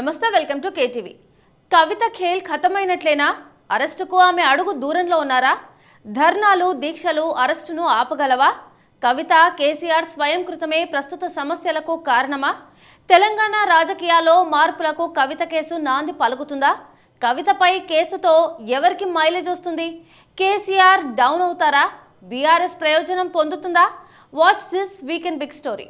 నమస్తే welcome to KTV Kavitha ఖేల్ ఖతమైనట్లేనా అరెస్టుకు ఆమె అడుగు దూరంలో ఉన్నారా ధర్నాలు దీక్షలు అరెస్టును ఆపగలవా కవిత కేసీఆర్ స్వయం కృతమే ప్రస్తుత సమస్యలకు కారణమా తెలంగాణ రాజకీయాల్లో మార్పులకు కవిత కేసు నాంది పలుకుతుందా కవితపై కేసుతో ఎవరికి మైలేజ్ వస్తుంది కేసీఆర్ డౌన్ అవుతారా బీఆర్ఎస్ ప్రయోజనం పొందుతుందా watch this weekend big story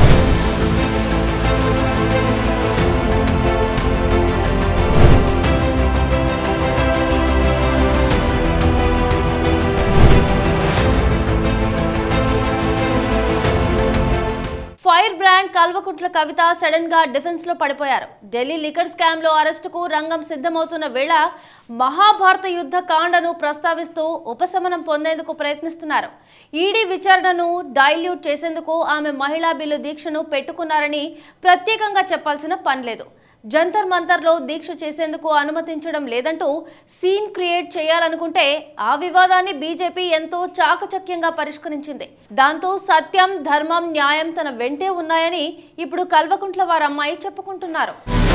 fire brand Kalvakuntla Kavitha sudden గా డిఫెన్స్ లో పడిపోయారు ఢిల్లీ లిక్కర్ స్కామ్ లో అరెస్టుకు రంగం సిద్ధమవుతున్న వేళ మహాభారత యుద్ధ కాండను ప్రస్తావిస్తూ ఉపశమనం పొందేందుకు ప్రయత్నిస్తున్నారు ఈడీ విచారణను డైల్యూట్ చేసేందుకు ఆమె మహిళా బిల్లు దీక్షను పెట్టుకున్నారని ప్రత్యేకంగా చెప్పాల్సిన పని లేదు జంతర్ మంతర్లో దీక్ష చేసేందుకు అనుమతించడం లేదంటూ సీన్ క్రియేట్ చేయాలనుకుంటే ఆ వివాదాన్ని బీజేపీ ఎంతో చాకచక్యంగా పరిష్కరించింది దాంతో సత్యం ధర్మం న్యాయం తన వెంటే ఉన్నాయని ఇప్పుడు కల్వకుంట్ల వారి అమ్మాయి చెప్పుకుంటున్నారు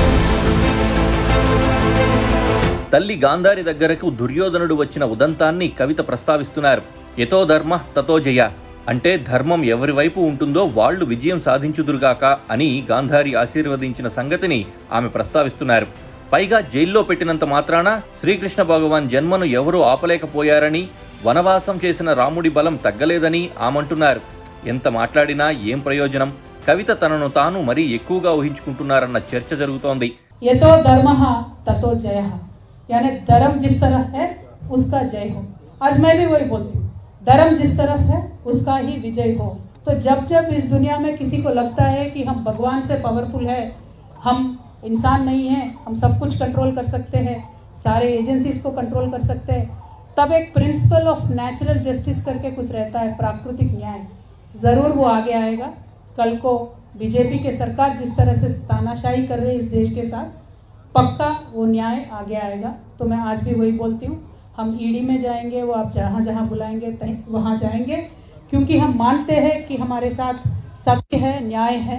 తల్లి గాంధారి దగ్గరకు దుర్యోధనుడు వచ్చిన ఉదంతాన్ని కవిత ప్రస్తావిస్తున్నారు ఎతో ధర్మ తతో జయ అంటే ధర్మం ఎవరి వైపు ఉంటుందో వాళ్ళు విజయం సాధించుదురుగాక అని గాంధారి ఆశీర్వదించిన సంగతిని ఆమె ప్రస్తావిస్తున్నారు పైగా జైల్లో పెట్టినంత మాత్రాన శ్రీకృష్ణ భగవాన్ జన్మను ఎవరూ ఆపలేకపోయారని వనవాసం చేసిన రాముడి బలం తగ్గలేదని ఆమంటున్నారు ఎంత మాట్లాడినా ఏం ప్రయోజనం కవిత తనను తాను మరీ ఎక్కువగా ఊహించుకుంటున్నారన్న చర్చ జరుగుతోంది यतो धर्म ततो जय यानी धर्म जिस तरफ है उसका जय हो आज मैं भी वही बोलती हूँ धर्म जिस तरफ है उसका ही विजय हो तो जब जब इस दुनिया में किसी को लगता है कि हम भगवान से पावरफुल है हम इंसान नहीं है हम सब कुछ कंट्रोल कर सकते हैं सारे एजेंसीज को कंट्रोल कर सकते हैं तब एक प्रिंसिपल ऑफ नेचुरल जस्टिस करके कुछ रहता है प्राकृतिक न्याय जरूर वो आगे आएगा कल को बीजेपी के सरकार जिस तरह से तानाशाही कर रही है इस देश के साथ पक्का वो न्याय आगे आएगा तो मैं आज भी वही बोलती हूँ हम ईडी में जाएंगे वो आप जहाँ जहाँ बुलाएंगे तहीं वहाँ जाएंगे क्योंकि हम मानते हैं कि हमारे साथ सत्य है न्याय है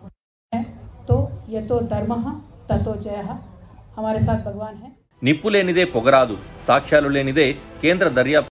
तो ये तो धर्म ततो जय हमारे साथ भगवान है నిప్పు లేనిదే పొగరాదు సాక్ష్యాలు లేనిదే కేంద్ర దర్యాప్తు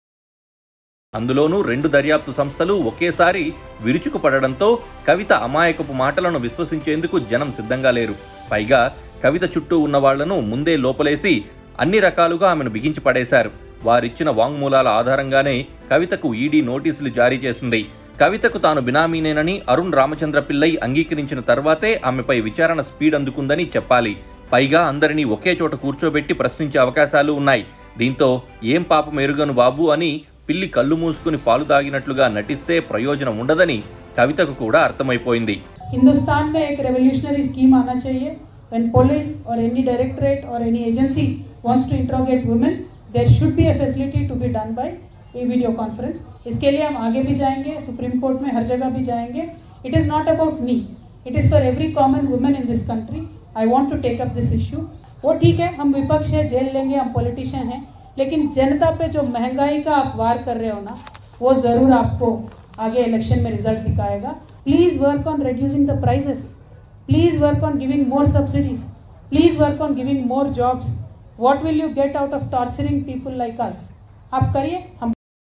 అందులోనూ రెండు దర్యాప్తు సంస్థలు ఒకేసారి విరుచుకుపడడంతో కవిత అమాయకపు మాటలను విశ్వసించేందుకు జనం సిద్ధంగా లేరు పైగా కవిత చుట్టూ ఉన్న వాళ్లను ముందే లోపలేసి అన్ని రకాలుగా ఆమెను బిగించి పడేశారు వారిచ్చిన వాంగ్మూలాల ఆధారంగానే కవితకు ఈడీ నోటీసులు జారీ చేసింది కవితకు తాను బినామీనేనని అరుణ్ రామచంద్ర పిల్లై అంగీకరించిన తర్వాతే ఆమెపై విచారణ స్పీడ్ అందుకుందని చెప్పాలి పైగా అందరినీ ఒకే చోట కూర్చోబెట్టి ప్రశ్నించే అవకాశాలు ఉన్నాయి దీంతో ఏం పాపం ఎరుగను బాబు అని పిల్లి కళ్ళు మూసుకుని పాలు తాగినట్లుగా నటిస్తే ప్రయోజనం ఉండదని కవితకు కూడా అర్థమైపోయింది हिंदुस्तान में एक रेवोल्यूशनरी स्कीम आना चाहिए when police or any directorate or any agency wants to interrogate women there should be a facility to be done by a video conference इसके लिए हम आगे भी जाएंगे सुप्रीम कोर्ट में हर जगह भी जाएंगे it is not about me it is for every common women in this country I want to take up this issue वो ठीक है हम विपक्ष है जेल लेंगे हम पॉलिटिशियन हैं लेकिन जनता पे जो महंगाई का आप वार कर रहे हो ना वो ज़रूर आपको आगे इलेक्शन में रिजल्ट दिखाएगा please work on reducing the prices please work on giving more subsidies please work on giving more jobs what will you get out of torturing people like us आप करिए हम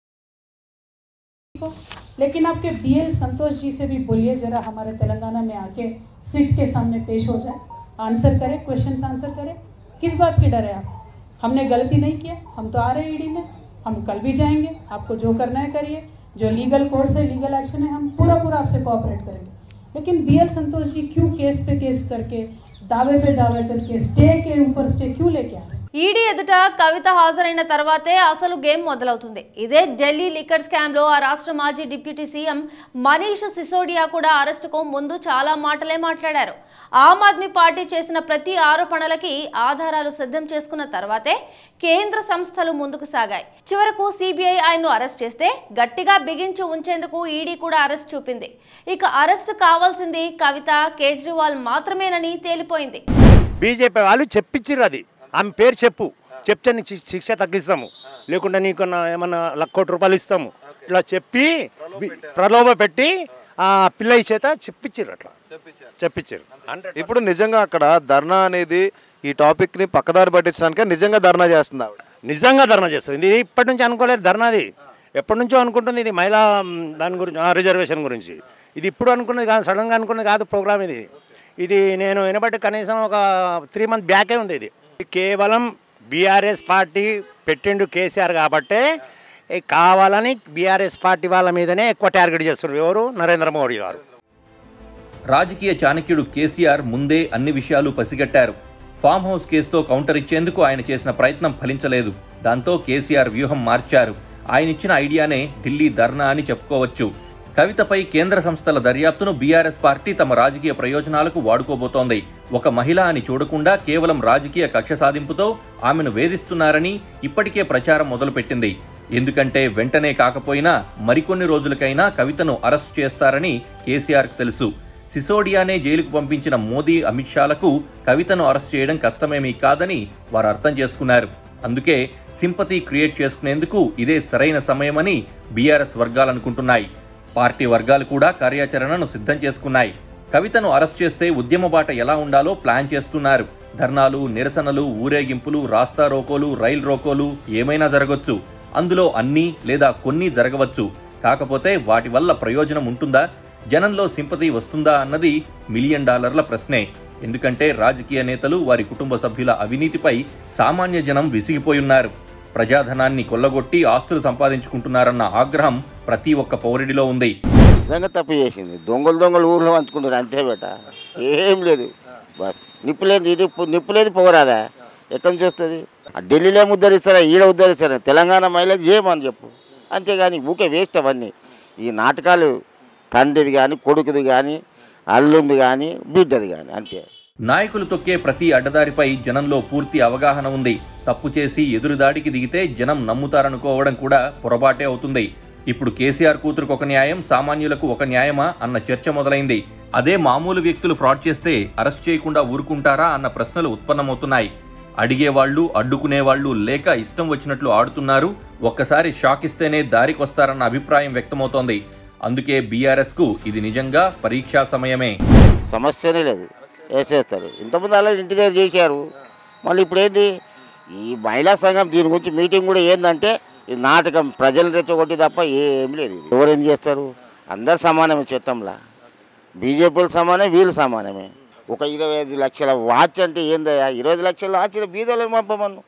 को लेकिन आपके बीएल संतोष जी से भी बोलिए जरा हमारे तेलंगाना में आके सिट के सामने पेश हो जाए आंसर करें क्वेश्चन आंसर करें किस बात की डर है आप हमने गलती नहीं किया हम तो आ रहे हैं ईडी में हम कल भी जाएंगे आपको जो करना है करिए जो लीगल कोर्स है लीगल एक्शन है हम पूरा पूरा आपसे कोऑपरेट करेंगे लेकिन बी एल संतोष जी क्यों केस पे केस करके दावे पे दावे करके स्टे के ऊपर स्टे क्यों लेके आ रहे हैं ఈడీ ఎదుట కవిత హాజరైన తర్వాతే అసలు గేమ్ మొదలవుతుంది ఇదే ఢిల్లీ లిక్కర్ స్కామ్ లో ఆ రాష్ట్ర మాజీ డిప్యూటీ సీఎం మనీష్ సిసోడియా కూడా అరెస్టుకు ముందు చాలా మాటలే మాట్లాడారు ఆమ్ ఆద్మీ పార్టీ చేసిన ప్రతి ఆరోపణలకి ఆధారాలు సిద్ధం చేసుకున్న తర్వాతే కేంద్ర సంస్థలు ముందుకు సాగాయి చివరకు సిబిఐ ఆయన్ను అరెస్ట్ చేస్తే గట్టిగా బిగించి ఉంచేందుకు ఈడీ కూడా అరెస్ట్ చూపింది ఇక అరెస్ట్ కావాల్సింది కవిత కేజ్రీవాల్ మాత్రమేనని తేలిపోయింది బీజేపీ వాళ్ళు చెప్పించిర్రు అది ఆమె పేరు చెప్పు చెప్తే నీకు శి- శిక్ష తగ్గిస్తాము లేకుంటే నీకు నా- ఏమన్నా లక్ష కోటి రూపాయలు ఇస్తాము ఇట్లా చెప్పి బి- ప్రలోభ పెట్టి ఆ పిల్లయ్య చేత చెప్పించారు అట్లా చెప్పించారు హండ్రెడ్ ఇప్పుడు నిజంగా అక్కడ ధర్నా అనేది ఈ టాపిక్ ని పక్కదారి పట్టించడానికి నిజంగా ధర్నా చేస్తుంది ఆవిడ నిజంగా ధర్నా చేస్తుంది ఇది ఇప్పటి నుంచి అనుకోలేదు ధర్నాది ఎప్పటి నుంచో అనుకుంటుంది ఇది మహిళా మ్, దాని గురించి ఆ, రిజర్వేషన్ గురించి ఇది ఇప్పుడు అనుకున్నది కాదు సడన్గా అనుకున్నది కాదు ప్రోగ్రామ్ ఇది ఇది నేను వినబట్టి కనీసం ఒక త్రీ మంత్ బ్యాకే ఉంది ఇది కేవలం బీఆర్ఎస్ పార్టీ పెట్టిండు కేసీఆర్ కాబట్టే ఈ కావాలని బీఆర్ఎస్ పార్టీ వాళ్ళ మీదనే ఎక్కువ టార్గెట్ చేస్తున్నారు ఎవరు నరేంద్ర మోడీ గారు రాజకీయ చాణక్యుడు కేసీఆర్ ముందే అన్ని విషయాలు పసిగట్టారు ఫామ్ హౌస్ కేసుతో కౌంటర్ ఇచ్చేందుకు ఆయన చేసిన ప్రయత్నం ఫలించలేదు దాంతో కేసీఆర్ వ్యూహం మార్చారు ఆయన ఇచ్చిన ఐడియానే ఢిల్లీ ధర్నా అని చెప్పుకోవచ్చు కవితపై కేంద్ర సంస్థల దర్యాప్తును బీఆర్ఎస్ పార్టీ తమ రాజకీయ ప్రయోజనాలకు వాడుకోబోతోంది ఒక మహిళ అని చూడకుండా కేవలం రాజకీయ కక్ష సాధింపుతో ఆమెను వేధిస్తున్నారని ఇప్పటికే ప్రచారం మొదలుపెట్టింది ఎందుకంటే వెంటనే కాకపోయినా మరికొన్ని రోజులకైనా కవితను అరెస్ట్ చేస్తారని కేసీఆర్కు తెలుసు సిసోడియానే జైలుకు పంపించిన మోదీ అమిత్ షాలకు కవితను అరెస్ట్ చేయడం కష్టమేమీ కాదని వారు అర్థం చేసుకున్నారు అందుకే సింపతి క్రియేట్ చేసుకునేందుకు ఇదే సరైన సమయమని బీఆర్ఎస్ వర్గాలనుకుంటున్నాయి పార్టీ వర్గాలు కూడా కార్యాచరణను సిద్ధం చేసుకున్నాయి కవితను అరెస్ట్ చేస్తే ఉద్యమ బాట ఎలా ఉండాలో ప్లాన్ చేస్తున్నారు ధర్నాలు నిరసనలు ఊరేగింపులు రాస్తా రోకోలు రైల్ రోకోలు ఏమైనా జరగొచ్చు అందులో అన్నీ లేదా కొన్ని జరగవచ్చు కాకపోతే వాటి వల్ల ప్రయోజనం ఉంటుందా జనంలో సింపతి వస్తుందా అన్నది మిలియన్ డాలర్ల ప్రశ్నే ఎందుకంటే రాజకీయ నేతలు వారి కుటుంబ సభ్యుల అవినీతిపై సామాన్య జనం విసిగిపోయున్నారు ప్రజాధనాన్ని కొల్లగొట్టి ఆస్తులు సంపాదించుకుంటున్నారన్న ఆగ్రహం ప్రతి ఒక్క పౌరుడిలో ఉంది నిజంగా తప్పు చేసింది దొంగలు దొంగలు ఊర్లో పంచుకుంటారు అంతే బేట ఏం లేదు బస్ నిప్పు లేదు ఇది పు- నిప్పు లేదు పొగరాదా ఎక్కడి నుంచి వస్తుంది ఆ ఢిల్లీలో ఉద్ధరిస్తారా ఈడ ఉద్ధరిస్తారా తెలంగాణ మహిళకి చేయమని చెప్పు అంతేగాని ఊకే వేస్ట్ అవన్నీ ఈ నాటకాలు తండ్రిది కానీ కొడుకుది కానీ అల్లుంది కానీ బిడ్డది కానీ అంతే నాయకులు తొక్కే ప్రతి అడ్డదారిపై జనంలో పూర్తి అవగాహన ఉంది తప్పు చేసి ఎదురుదాడికి దిగితే జనం నమ్ముతారనుకోవడం కూడా పొరపాటే అవుతుంది ఇప్పుడు కేసీఆర్ కూతురుకు ఒక న్యాయం సామాన్యులకు ఒక న్యాయమా అన్న చర్చ మొదలైంది అదే మామూలు వ్యక్తులు ఫ్రాడ్ చేస్తే అరెస్ట్ చేయకుండా ఊరుకుంటారా అన్న ప్రశ్నలు ఉత్పన్నమవుతున్నాయి అడిగేవాళ్లు అడ్డుకునేవాళ్లు లేక ఇష్టం వచ్చినట్లు ఆడుతున్నారు ఒక్కసారి షాక్ ఇస్తేనే దారికొస్తారన్న అభిప్రాయం వ్యక్తమవుతోంది అందుకే బీఆర్ఎస్ కు ఇది నిజంగా పరీక్షా సమయమే సమస్యనే లేదు వేసేస్తారు ఇంతకుముందు అలా ఇంటి దగ్గర చేశారు మళ్ళీ ఇప్పుడు ఏంది ఈ మహిళా సంఘం దీని గురించి మీటింగ్ కూడా ఏంటంటే ఇది నాటకం ప్రజలను రెచ్చగొట్టి తప్ప ఏం లేదు ఇది ఎవరు ఏం చేస్తారు అందరు సమానమే చట్టంలా బీజేపీలు సమానమే వీళ్ళు సమానమే ఒక ఇరవై ఐదు లక్షల వాచ్ అంటే ఏందయ్యా ఇరవై ఐదు లక్షల వాచ్ బీదోళ్ళని పంపమను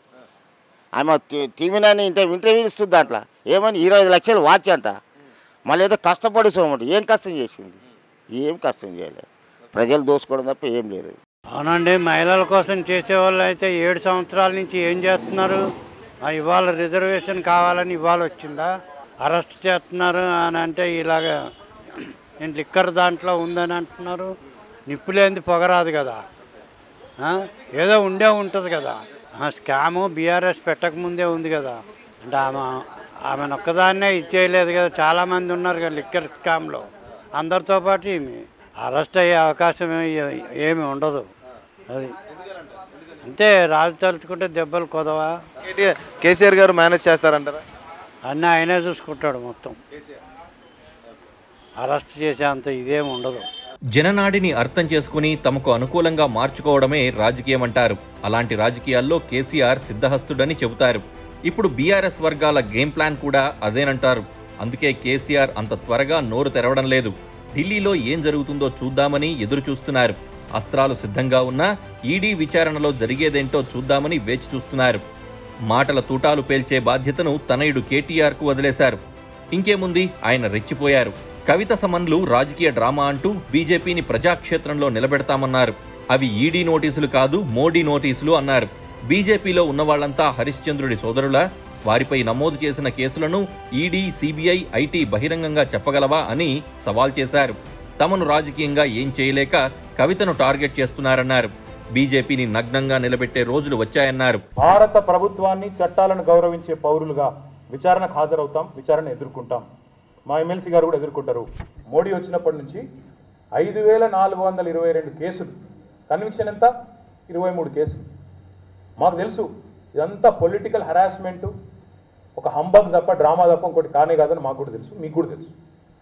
ఆమె T- TV nine interview interview ఇస్తుంది అట్లా ఏమని ఇరవై ఐదు లక్షలు వాచ్ అంట మళ్ళీ ఏదో కష్టపడి సోమటి ఏం కష్టం చేసింది ఏం కష్టం చేయలేదు ప్రజలు దోసుకోవడం తప్ప ఏం లేదు అవునండి మహిళల కోసం చేసేవాళ్ళు అయితే ఏడు సంవత్సరాల నుంచి ఏం చేస్తున్నారు ఆ, ఇవాళ రిజర్వేషన్ కావాలని ఇవాళ వచ్చిందా అరెస్ట్ చేస్తున్నారు అని అంటే ఇలాగ నేను లిక్కర్ దాంట్లో ఉందని అంటున్నారు నిప్పులేంది పొగరాదు కదా ఆ, ఏదో ఉండే ఉంటుంది కదా ఆ, స్కాము బీఆర్ఎస్ పెట్టకముందే ఉంది కదా అంటే ఆమె ఆమెను ఒక్కదాన్నే ఇచ్చేయలేదు కదా చాలామంది ఉన్నారు కదా లిక్కర్ స్కామ్లో అందరితో పాటు ఈమె అరెస్ట్ అయ్యే అవకాశం ఏ- ఏమి ఉండదు అది అంతే రాజు తలుచుకుంటే దెబ్బలు కొదవా కేటీఆర్ కేసీఆర్ గారు మేనేజ్ చేస్తారంటారా అన్నీ ఆయనే చూసుకుంటాడు మొత్తం అరెస్ట్ చేసే అంత ఇదేమి ఉండదు జననాడిని అర్థం చేసుకుని తమకు అనుకూలంగా మార్చుకోవడమే రాజకీయం అంటారు అలాంటి రాజకీయాల్లో కేసీఆర్ సిద్ధహస్తుడని చెబుతారు ఇప్పుడు బీఆర్ఎస్ వర్గాల గేమ్ ప్లాన్ కూడా అదేనంటారు అందుకే కేసీఆర్ అంత త్వరగా నోరు తెరవడం లేదు ఢిల్లీలో ఏం జరుగుతుందో చూద్దామని ఎదురు చూస్తున్నారు అస్త్రాలు సిద్ధంగా ఉన్నా ఈడీ విచారణలో జరిగేదేంటో చూద్దామని వేచి చూస్తున్నారు మాటల తూటాలు పేల్చే బాధ్యతను తనయుడు కేటీఆర్కు వదిలేశారు ఇంకేముంది ఆయన రెచ్చిపోయారు కవిత సమన్లు రాజకీయ డ్రామా అంటూ బీజేపీని ప్రజాక్షేత్రంలో నిలబెడతామన్నారు అవి ఈడీ నోటీసులు కాదు మోడీ నోటీసులు అన్నారు బీజేపీలో ఉన్నవాళ్లంతా హరిశ్చంద్రుడి సోదరులా వారిపై నమోదు చేసిన కేసులను ఈడీ సిబిఐ ఐటీ బహిరంగంగా చెప్పగలవా అని సవాల్ చేశారు తమను రాజకీయంగా ఏం చేయలేక కవితను టార్గెట్ చేస్తున్నారన్నారు బీజేపీని నగ్నంగా నిలబెట్టే రోజులు వచ్చాయన్నారు భారత ప్రభుత్వాన్ని చట్టాలను గౌరవించే పౌరులుగా విచారణకు హాజరవుతాం విచారణ ఎదుర్కొంటాం మా ఎమ్మెల్సీ గారు కూడా ఎదుర్కొంటారు మోడీ వచ్చినప్పటి నుంచి ఐదు వేల నాలుగు వందల ఇరవై రెండు కేసులు కన్విక్షన్ ఎంత ఇరవై మూడు కేసులు మాకు తెలుసు ఇదంతా పొలిటికల్ హరాస్మెంటు ఒక హంబగ్ తప్ప డ్రామా తప్ప ఇంకోటి కానే కాదని మాకు కూడా తెలుసు మీకు కూడా తెలుసు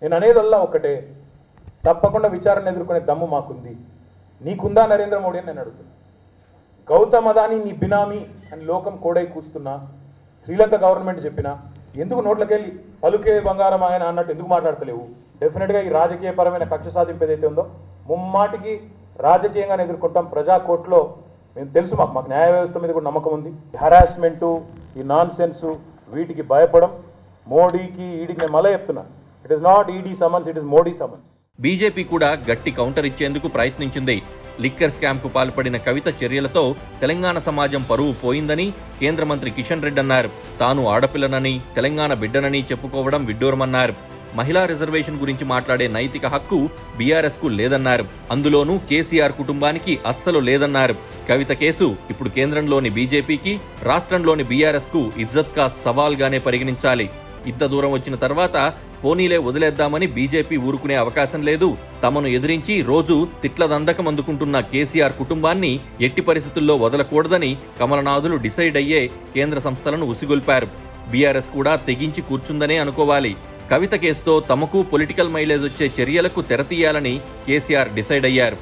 నేను అనేదల్లా ఒకటే తప్పకుండా విచారణ ఎదుర్కొనే దమ్ము మాకుంది నీకుందా నరేంద్ర మోడీ అని నేను అడుగుతున్నా గౌతమ్ అదాని నీ బినామీ అని లోకం కోడై కూస్తున్నా శ్రీలంక గవర్నమెంట్ చెప్పినా ఎందుకు నోట్లకెళ్ళి పలుకే బంగారం ఆయన అన్నట్టు ఎందుకు మాట్లాడతలేవు డెఫినెట్గా ఈ రాజకీయపరమైన కక్ష సాధింపు ఏదైతే ఉందో ముమ్మాటికి రాజకీయంగానే ఎదుర్కొంటాం ప్రజా కోర్టులో మేము తెలుసు మాకు మాకు న్యాయ వ్యవస్థ మీద కూడా నమ్మకం ఉంది హరాస్మెంటు ఈ నాన్ సెన్సు వీటికి భయపడం మోడీకి ఈడీకి నేను మళ్ళీ చెప్తున్నా it is not ED summons it is Modi summons BJP కూడా గట్టి కౌంటర్ ఇచ్చేందుకు ప్రయత్నించింది లిక్కర్ స్కామ్కు పాల్పడిన కవిత చర్యలతో తెలంగాణ సమాజం పరువు పోయిందని కేంద్ర మంత్రి కిషన్ రెడ్డి అన్నారు తాను ఆడపిల్లనని తెలంగాణ బిడ్డనని చెప్పుకోవడం విడ్డూరమన్నారు మహిళా రిజర్వేషన్ గురించి మాట్లాడే నైతిక హక్కు బీఆర్ఎస్ కు లేదన్నారు అందులోనూ కేసీఆర్ కుటుంబానికి అస్సలు లేదన్నారు కవిత కేసు ఇప్పుడు కేంద్రంలోని బీజేపీకి రాష్ట్రంలోని బీఆర్ఎస్ కు ఇజ్జత్ కా సవాల్గానే పరిగణించాలి ఇంత దూరం వచ్చిన తర్వాత పోనీలే వదిలేద్దామని బీజేపీ ఊరుకునే అవకాశం లేదు తమను ఎదిరించి రోజు తిట్ల దండకం అందుకుంటున్న కేసీఆర్ కుటుంబాన్ని ఎట్టి పరిస్థితుల్లో వదలకూడదని కమలనాథులు డిసైడ్ అయ్యే కేంద్ర సంస్థలను ఉసిగొల్పారు బీఆర్ఎస్ కూడా తెగించి కూర్చుందనే అనుకోవాలి కవిత కేసుతో తమకు పొలిటికల్ మైలేజ్ వచ్చే చర్యలకు తెరతీయాలని కేసీఆర్ డిసైడ్ అయ్యారు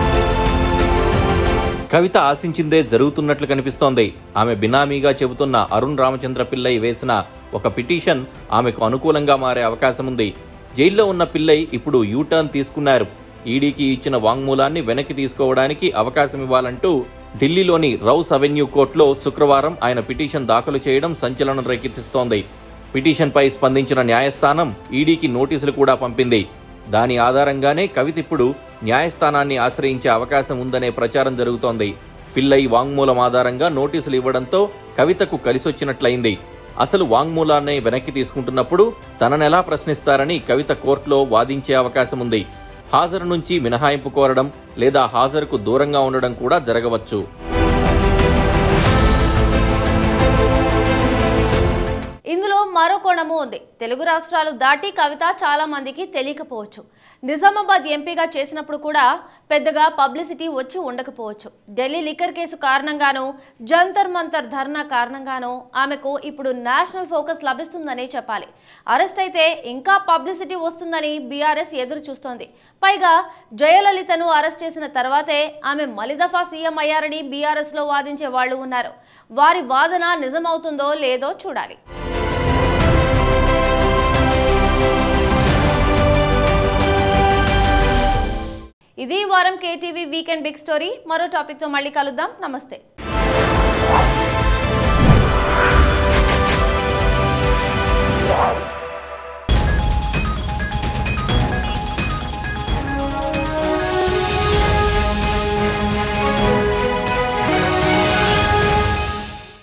కవిత ఆశించిందే జరుగుతున్నట్లు కనిపిస్తోంది ఆమె బినామీగా చెబుతున్న అరుణ్ రామచంద్ర పిల్లై వేసిన ఒక పిటిషన్ ఆమెకు అనుకూలంగా మారే అవకాశం ఉంది జైల్లో ఉన్న పిల్లై ఇప్పుడు యూటర్న్ తీసుకున్నారు ఈడీకి ఇచ్చిన వాంగ్మూలాన్ని వెనక్కి తీసుకోవడానికి అవకాశం ఇవ్వాలంటూ ఢిల్లీలోని రౌస్ అవెన్యూ కోర్టులో శుక్రవారం ఆయన పిటిషన్ దాఖలు చేయడం సంచలనం రేకెత్తిస్తోంది పిటిషన్పై స్పందించిన న్యాయస్థానం ఈడీకి నోటీసులు కూడా పంపింది దాని ఆధారంగానే కవిత ఇప్పుడు న్యాయస్థానాన్ని ఆశ్రయించే అవకాశం ఉందనే ప్రచారం జరుగుతోంది పిల్లై వాంగ్మూలం ఆధారంగా నోటీసులు ఇవ్వడంతో కవితకు కలిసొచ్చినట్లయింది అసలు వాంగ్మూలాన్నే వెనక్కి తీసుకుంటున్నప్పుడు తననెలా ప్రశ్నిస్తారని కవిత కోర్టులో వాదించే అవకాశం ఉంది హాజరు నుంచి మినహాయింపు కోరడం లేదా హాజరుకు దూరంగా ఉండడం కూడా జరగవచ్చు ఇందులో మరో కోణము ఉంది తెలుగు రాష్ట్రాలు దాటి కవిత చాలా మందికి తెలియకపోవచ్చు నిజామాబాద్ ఎంపీగా చేసినప్పుడు కూడా పెద్దగా పబ్లిసిటీ వచ్చి ఉండకపోవచ్చు ఢిల్లీ లిక్కర్ కేసు కారణంగానో జంతర్ మంతర్ ధర్నా కారణంగానో ఆమెకు ఇప్పుడు నేషనల్ ఫోకస్ లభిస్తుందనే చెప్పాలి అరెస్ట్ అయితే ఇంకా పబ్లిసిటీ వస్తుందని బీఆర్ఎస్ ఎదురు చూస్తోంది పైగా జయలలితను అరెస్ట్ చేసిన తర్వాతే ఆమె మలిదఫా సీఎం అయ్యారని బీఆర్ఎస్ లో వాదించే వాళ్ళు ఉన్నారు వారి వాదన నిజమవుతుందో లేదో చూడాలి ఇది ఈ వారం కేటీవీ వీకెండ్ బిగ్ స్టోరీ మరో టాపిక్తో మళ్ళీ కలుద్దాం నమస్తే